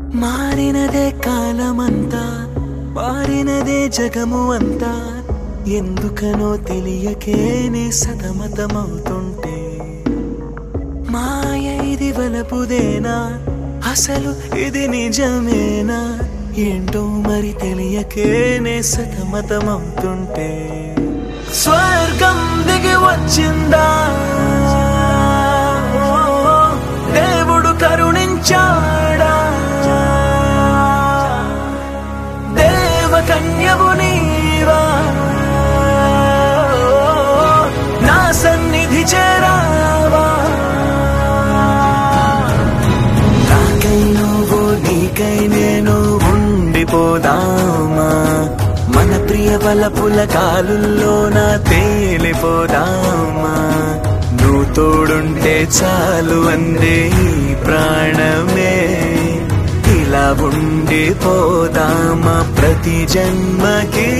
మారినదే కాలమంతా మారినదే జగము అంతా ఎందుకనో తెలియకేనే సతమతమవుతుంటే మాయ ఇది వలపుదేనా అసలు ఇది నిజమేనా ఏంటో మరి తెలియకేనే సతమతమవుతుంటే స్వర్గం దిగి వచ్చిందా దేవుడు కరుణించాడా దేవకన్యవు నీవా నా సన్నిధి చేరావా నాకై నువ్వు నీకై నేను ఉండిపోదామా మన ప్రియ బలపుల కాలుల్లోన తేలిపోదామా నువ్వు తోడుంటే చాలు అందే ఈ ప్రాణమే ఇలా ఉండిపోదామా ప్రతి జన్మకి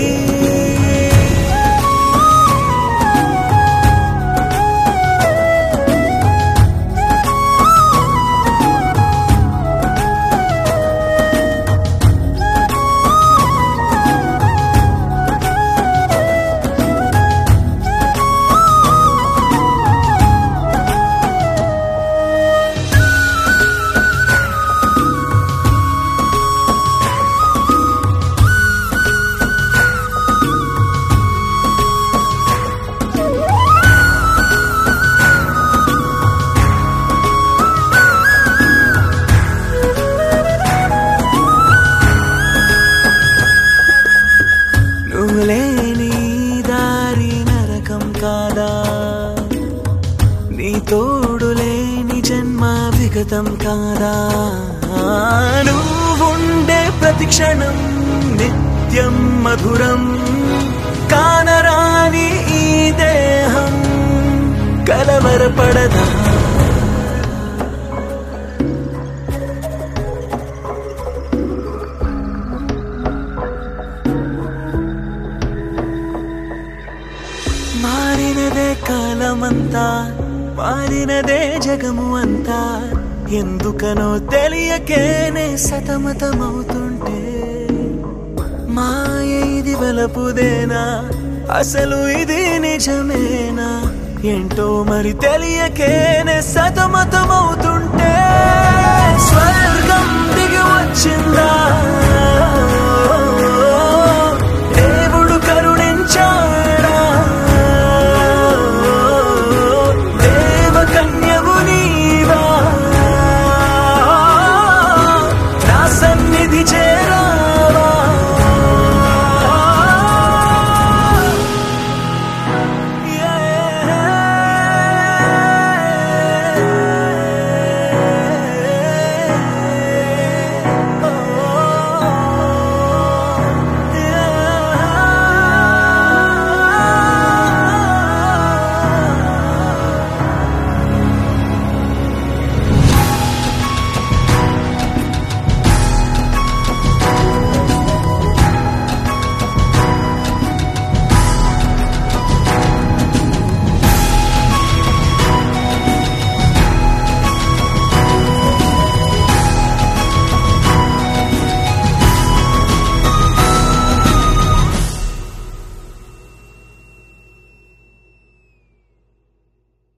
నువ్వు లేని దారి నరకం కాదా నీ తోడు లేని జన్మ విగతం కాదా నువ్వుండే ప్రతి క్షణం నిత్యం మధురం కానరాని ఈ దేహం కలవరపడదా మారినదే కాలమంతా మారినదే జగము అంతా ఎందుకనో తెలియకేనే సతమతమవుతుంటే మాయ ఇది వలపుదేనా అసలు ఇది నిజమేనా ఏంటో మరి తెలియకేనే సతమతమవుతుంటే స్వర్